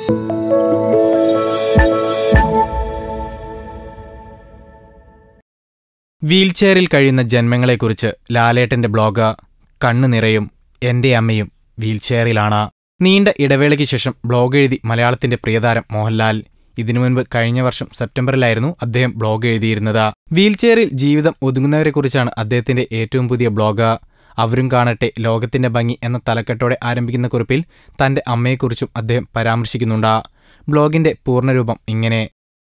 വീൽചെയറിൽ കഴിയുന്ന ജന്മങ്ങളെക്കുറിച്ച് ലാലേട്ടന്റെ ബ്ലോഗ് കണ്ണു നിറയും എന്റെ അമ്മയും വീൽചെയറിലാണ് നീണ്ട ഇടവേളയ്ക്ക് ശേഷം ബ്ലോഗ് എഴുതി മലയാളത്തിന്റെ പ്രിയതാരം മോഹൻലാൽ ഇതിനു മുൻപ് കഴിഞ്ഞ വർഷം സെപ്റ്റംബറിലായിരുന്നു അദ്ദേഹം ബ്ലോഗ് എഴുതിയിരുന്നത് വീൽചെയറിൽ ജീവിതം ഒതുങ്ങുന്നവരെക്കുറിച്ചാണ് അദ്ദേഹത്തിന്റെ ഏറ്റവും പുതിയ ബ്ലോഗ് അവരും കാണട്ടെ ലോകത്തിന്റെ ഭംഗി എന്ന തലക്കെട്ടോടെ ആരംഭിക്കുന്ന കുറിപ്പിൽ തന്റെ അമ്മയെക്കുറിച്ചും അദ്ദേഹം പരാമർശിക്കുന്നുണ്ട് ബ്ലോഗിന്റെ പൂർണ്ണരൂപം ഇങ്ങനെ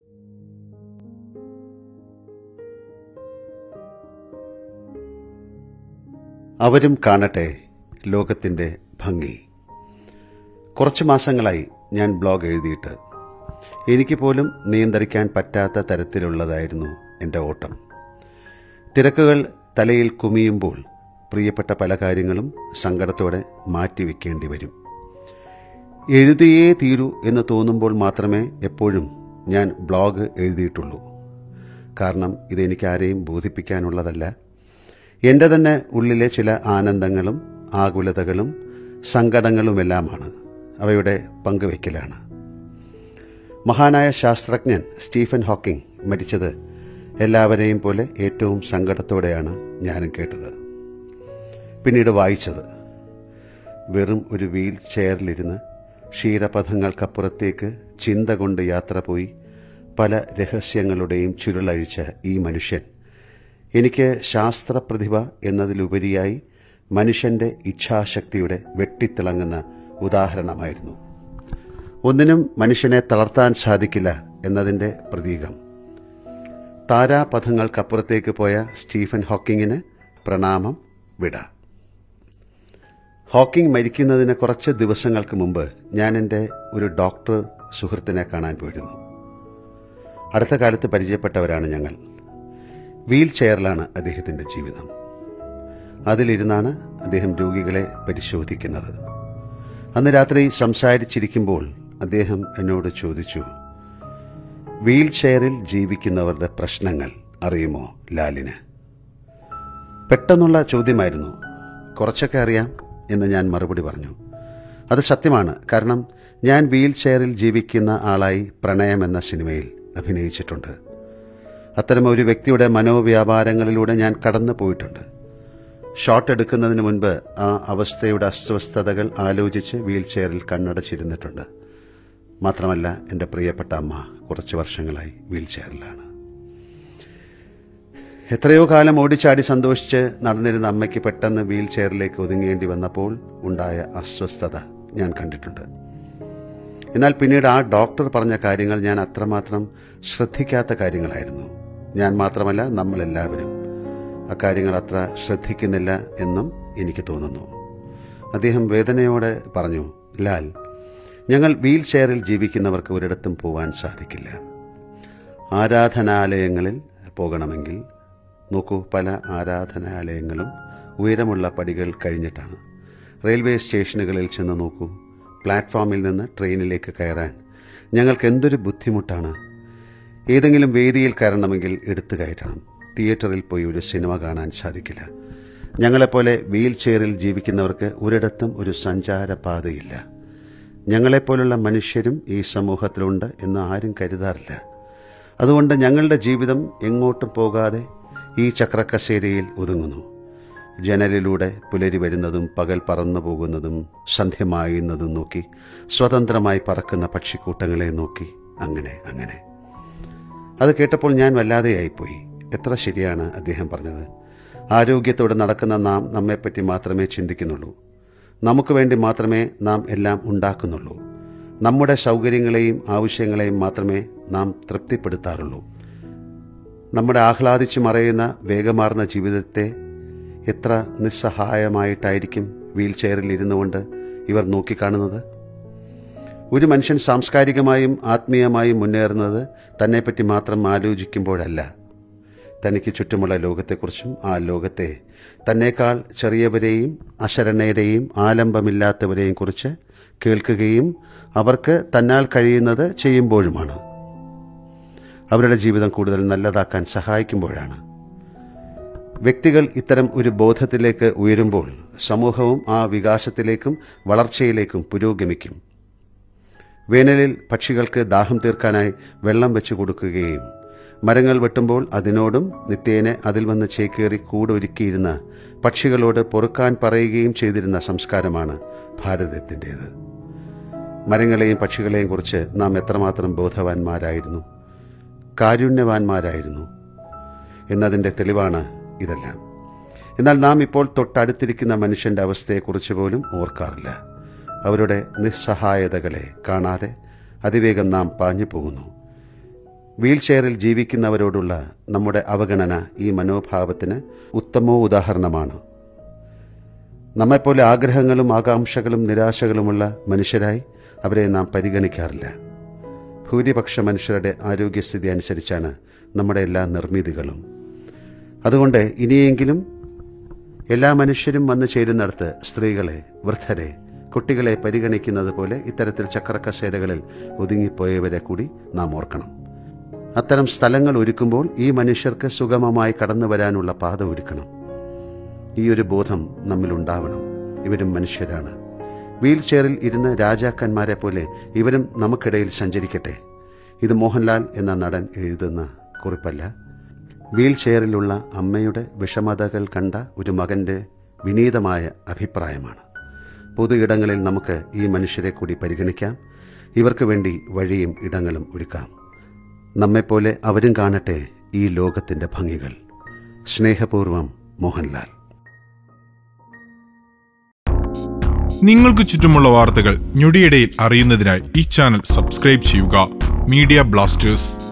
അവരും കാണട്ടെ ലോകത്തിൻ്റെ ഭംഗി കുറച്ച് മാസങ്ങളായി ഞാൻ ബ്ലോഗ് എഴുതിയിട്ട് എനിക്ക് പോലും നിയന്ത്രിക്കാൻ പറ്റാത്ത തരത്തിലുള്ളതായിരുന്നു എൻ്റെ ഓട്ടം തിരക്കുകൾ തലയിൽ കുമിയുമ്പോൾ പ്രിയപ്പെട്ട പല കാര്യങ്ങളും സങ്കടത്തോടെ മാറ്റിവെക്കേണ്ടി വരും എഴുതിയേ തീരൂ എന്ന് തോന്നുമ്പോൾ മാത്രമേ എപ്പോഴും ഞാൻ ബ്ലോഗ് എഴുതിയിട്ടുള്ളൂ കാരണം ഇതെനിക്ക് ആരെയും ബോധിപ്പിക്കാനുള്ളതല്ല എൻ്റെ തന്നെ ഉള്ളിലെ ചില ആനന്ദങ്ങളും ആകുലതകളും സങ്കടങ്ങളുമെല്ലാമാണ് അവയുടെ പങ്കുവയ്ക്കലാണ് മഹാനായ ശാസ്ത്രജ്ഞൻ സ്റ്റീഫൻ ഹോക്കിംഗ് മരിച്ചത് എല്ലാവരെയും പോലെ ഏറ്റവും സങ്കടത്തോടെയാണ് ഞാനും കേട്ടത് പിന്നീട് വായിച്ചത് വെറും ഒരു വീൽ ചെയറിലിരുന്ന് ക്ഷീരപഥങ്ങൾക്കപ്പുറത്തേക്ക് ചിന്ത കൊണ്ട് യാത്ര പോയി പല രഹസ്യങ്ങളുടെയും ചുരുളഴിച്ച ഈ മനുഷ്യൻ എനിക്ക് ശാസ്ത്രപ്രതിഭ എന്നതിലുപരിയായി മനുഷ്യന്റെ ഇച്ഛാശക്തിയുടെ വെട്ടിത്തിളങ്ങുന്ന ഉദാഹരണമായിരുന്നു ഒന്നിനും മനുഷ്യനെ തളർത്താൻ സാധിക്കില്ല എന്നതിൻ്റെ പ്രതീകം താരാപഥങ്ങൾക്കപ്പുറത്തേക്ക് പോയ സ്റ്റീഫൻ ഹോക്കിങ്ങിന് പ്രണാമം വിട ഹോക്കിംഗ് മരിക്കുന്നതിന് കുറച്ച് ദിവസങ്ങൾക്ക് മുമ്പ് ഞാൻ എൻ്റെ ഒരു ഡോക്ടർ സുഹൃത്തിനെ കാണാൻ പോയിരുന്നു അടുത്ത കാലത്ത് പരിചയപ്പെട്ടവരാണ് ഞങ്ങൾ വീൽ ചെയറിലാണ് അദ്ദേഹത്തിൻ്റെ ജീവിതം അതിലിരുന്നാണ് അദ്ദേഹം രോഗികളെ പരിശോധിക്കുന്നത് അന്ന് രാത്രി സംസാരിച്ചിരിക്കുമ്പോൾ അദ്ദേഹം എന്നോട് ചോദിച്ചു വീൽ ചെയറിൽ ജീവിക്കുന്നവരുടെ പ്രശ്നങ്ങൾ അറിയുമോ ലാലിന് പെട്ടെന്നുള്ള ചോദ്യമായിരുന്നു കുറച്ചൊക്കെ അറിയാം എന്ന് ഞാൻ മറുപടി പറഞ്ഞു അത് സത്യമാണ് കാരണം ഞാൻ വീൽ ചെയറിൽ ജീവിക്കുന്ന ആളായി പ്രണയം എന്ന സിനിമയിൽ അഭിനയിച്ചിട്ടുണ്ട് അത്തരം ഒരു വ്യക്തിയുടെ മനോവ്യാപാരങ്ങളിലൂടെ ഞാൻ കടന്നു പോയിട്ടുണ്ട് ഷോട്ട് എടുക്കുന്നതിന് മുൻപ് ആ അവസ്ഥയുടെ അസ്വസ്ഥതകൾ ആലോചിച്ച് വീൽ ചെയറിൽ കണ്ണടച്ചിരുന്നിട്ടുണ്ട് മാത്രമല്ല എൻ്റെ പ്രിയപ്പെട്ട അമ്മ കുറച്ച് വർഷങ്ങളായി വീൽ ചെയറിലാണ് എത്രയോ കാലം ഓടിച്ചാടി സന്തോഷിച്ച് നടന്നിരുന്ന അമ്മയ്ക്ക് പെട്ടെന്ന് വീൽ ചെയറിലേക്ക് ഒതുങ്ങേണ്ടി വന്നപ്പോൾ ഉണ്ടായ അസ്വസ്ഥത ഞാൻ കണ്ടിട്ടുണ്ട് എന്നാൽ പിന്നീട് ആ ഡോക്ടർ പറഞ്ഞ കാര്യങ്ങൾ ഞാൻ അത്രമാത്രം ശ്രദ്ധിക്കാത്ത കാര്യങ്ങളായിരുന്നു ഞാൻ മാത്രമല്ല നമ്മളെല്ലാവരും അക്കാര്യങ്ങൾ അത്ര ശ്രദ്ധിക്കുന്നില്ല എന്നും എനിക്ക് തോന്നുന്നു അദ്ദേഹം വേദനയോടെ പറഞ്ഞു ലാൽ ഞങ്ങൾ വീൽ ചെയറിൽ ജീവിക്കുന്നവർക്ക് ഒരിടത്തും പോവാൻ സാധിക്കില്ല ആരാധനാലയങ്ങളിൽ പോകണമെങ്കിൽ നോക്കൂ പല ആരാധനാലയങ്ങളും ഉയരമുള്ള പടികൾ കഴിഞ്ഞിട്ടാണ് റെയിൽവേ സ്റ്റേഷനുകളിൽ ചെന്ന് നോക്കൂ പ്ലാറ്റ്ഫോമിൽ നിന്ന് ട്രെയിനിലേക്ക് കയറാൻ ഞങ്ങൾക്ക് എന്തൊരു ബുദ്ധിമുട്ടാണ് ഏതെങ്കിലും വേദിയിൽ കയറണമെങ്കിൽ എടുത്തു കയറ്റണം തിയേറ്ററിൽ പോയി ഒരു സിനിമ കാണാൻ സാധിക്കില്ല ഞങ്ങളെപ്പോലെ വീൽ ചെയറിൽ ജീവിക്കുന്നവർക്ക് ഒരിടത്തും ഒരു സഞ്ചാരപാതയില്ല ഞങ്ങളെപ്പോലുള്ള മനുഷ്യരും ഈ സമൂഹത്തിലുണ്ട് എന്ന് ആരും കരുതാറില്ല അതുകൊണ്ട് ഞങ്ങളുടെ ജീവിതം എങ്ങോട്ടും പോകാതെ ഈ ചക്രക്കസേരയിൽ ഒതുങ്ങുന്നു ജനലിലൂടെ പുലരി വരുന്നതും പകൽ പറന്നു പോകുന്നതും സന്ധ്യമായുന്നതും നോക്കി സ്വതന്ത്രമായി പറക്കുന്ന പക്ഷിക്കൂട്ടങ്ങളെ നോക്കി അങ്ങനെ അങ്ങനെ അത് കേട്ടപ്പോൾ ഞാൻ വല്ലാതെയായിപ്പോയി എത്ര ശരിയാണ് അദ്ദേഹം പറഞ്ഞത് ആരോഗ്യത്തോടെ നടക്കുന്ന നാം നമ്മെപ്പറ്റി മാത്രമേ ചിന്തിക്കുന്നുള്ളൂ നമുക്ക് വേണ്ടി മാത്രമേ നാം എല്ലാം ഉണ്ടാക്കുന്നുള്ളൂ നമ്മുടെ സൗകര്യങ്ങളെയും ആവശ്യങ്ങളെയും മാത്രമേ നാം തൃപ്തിപ്പെടുത്താറുള്ളൂ നമ്മുടെ ആഹ്ലാദിച്ചു മറയുന്ന വേഗമാർന്ന ജീവിതത്തെ എത്ര നിസ്സഹായമായിട്ടായിരിക്കും വീൽ ചെയറിൽ ഇരുന്നു കൊണ്ട് ഇവർ നോക്കിക്കാണുന്നത് ഒരു മനുഷ്യൻ സാംസ്കാരികമായും ആത്മീയമായും മുന്നേറുന്നത് തന്നെപ്പറ്റി മാത്രം ആലോചിക്കുമ്പോഴല്ല തനിക്ക് ചുറ്റുമുള്ള ലോകത്തെക്കുറിച്ചും ആ ലോകത്തെ തന്നേക്കാൾ ചെറിയവരെയും അശരണരെയും ആലംബമില്ലാത്തവരെയും കുറിച്ച് കേൾക്കുകയും അവർക്ക് തന്നാൽ കഴിയുന്നത് ചെയ്യുമ്പോഴുമാണ് അവരുടെ ജീവിതം കൂടുതൽ നല്ലതാക്കാൻ സഹായിക്കുമ്പോഴാണ് വ്യക്തികൾ ഇത്തരം ഒരു ബോധത്തിലേക്ക് ഉയരുമ്പോൾ സമൂഹവും ആ വികാസത്തിലേക്കും വളർച്ചയിലേക്കും പുരോഗമിക്കും വേനലിൽ പക്ഷികൾക്ക് ദാഹം തീർക്കാനായി വെള്ളം വെച്ച് കൊടുക്കുകയും മരങ്ങൾ വെട്ടുമ്പോൾ അതിനോടും നിത്യേനെ അതിൽ വന്ന് ചേക്കേറി കൂട് ഒരുക്കിയിരുന്ന പക്ഷികളോട് പൊറുക്കാൻ പറയുകയും ചെയ്തിരുന്ന സംസ്കാരമാണ് ഭാരതത്തിൻ്റേത് മരങ്ങളെയും പക്ഷികളെയും കുറിച്ച് നാം എത്രമാത്രം ബോധവാന്മാരായിരുന്നു കാരുണ്യവാന്മാരായിരുന്നു എന്നതിൻ്റെ തെളിവാണ് ഇതെല്ലാം എന്നാൽ നാം ഇപ്പോൾ തൊട്ടടുത്തിരിക്കുന്ന മനുഷ്യന്റെ അവസ്ഥയെക്കുറിച്ച് പോലും ഓർക്കാറില്ല അവരുടെ നിസ്സഹായതകളെ കാണാതെ അതിവേഗം നാം പാഞ്ഞു പോകുന്നു വീൽ ചെയറിൽ ജീവിക്കുന്നവരോടുള്ള നമ്മുടെ അവഗണന ഈ മനോഭാവത്തിന് ഉത്തമോ ഉദാഹരണമാണ് നമ്മെപ്പോലെ ആഗ്രഹങ്ങളും ആകാംക്ഷകളും നിരാശകളുമുള്ള മനുഷ്യരായി അവരെ നാം പരിഗണിക്കാറില്ല ഭൂരിപക്ഷ മനുഷ്യരുടെ ആരോഗ്യസ്ഥിതി അനുസരിച്ചാണ് നമ്മുടെ എല്ലാ നിർമ്മിതികളും അതുകൊണ്ട് ഇനിയെങ്കിലും എല്ലാ മനുഷ്യരും വന്നു ചേരുന്നിടത്ത് സ്ത്രീകളെ വൃദ്ധരെ കുട്ടികളെ പരിഗണിക്കുന്നത് പോലെ ഇത്തരത്തിൽ ചക്രക്കസേരകളിൽ ഒതുങ്ങിപ്പോയവരെ കൂടി നാം ഓർക്കണം അത്തരം സ്ഥലങ്ങൾ ഒരുക്കുമ്പോൾ ഈ മനുഷ്യർക്ക് സുഗമമായി കടന്നു വരാനുള്ള പാത ഒരുക്കണം ഈ ഒരു ബോധം നമ്മിലുണ്ടാവണം ഇവരും മനുഷ്യരാണ് വീൽ ചെയറിൽ ഇരുന്ന് രാജാക്കന്മാരെ പോലെ ഇവരും നമുക്കിടയിൽ സഞ്ചരിക്കട്ടെ ഇത് മോഹൻലാൽ എന്ന നടൻ എഴുതുന്ന കുറിപ്പല്ല വീൽ ചെയറിലുള്ള അമ്മയുടെ വിഷമതകൾ കണ്ട ഒരു മകന്റെ വിനീതമായ അഭിപ്രായമാണ് പൊതു ഇടങ്ങളിൽ നമുക്ക് ഈ മനുഷ്യരെ കൂടി പരിഗണിക്കാം ഇവർക്ക് വേണ്ടി വഴിയും ഇടങ്ങളും ഒരുക്കാം നമ്മെപ്പോലെ അവരും കാണട്ടെ ഈ ലോകത്തിന്റെ ഭംഗികൾ സ്നേഹപൂർവം മോഹൻലാൽ നിങ്ങൾക്ക് ചുറ്റുമുള്ള വാർത്തകൾ ഞൊടിയിടയിൽ അറിയുന്നതിനായി ഈ ചാനൽ സബ്സ്ക്രൈബ് ചെയ്യുക മീഡിയ ബ്ലാസ്റ്റേഴ്സ്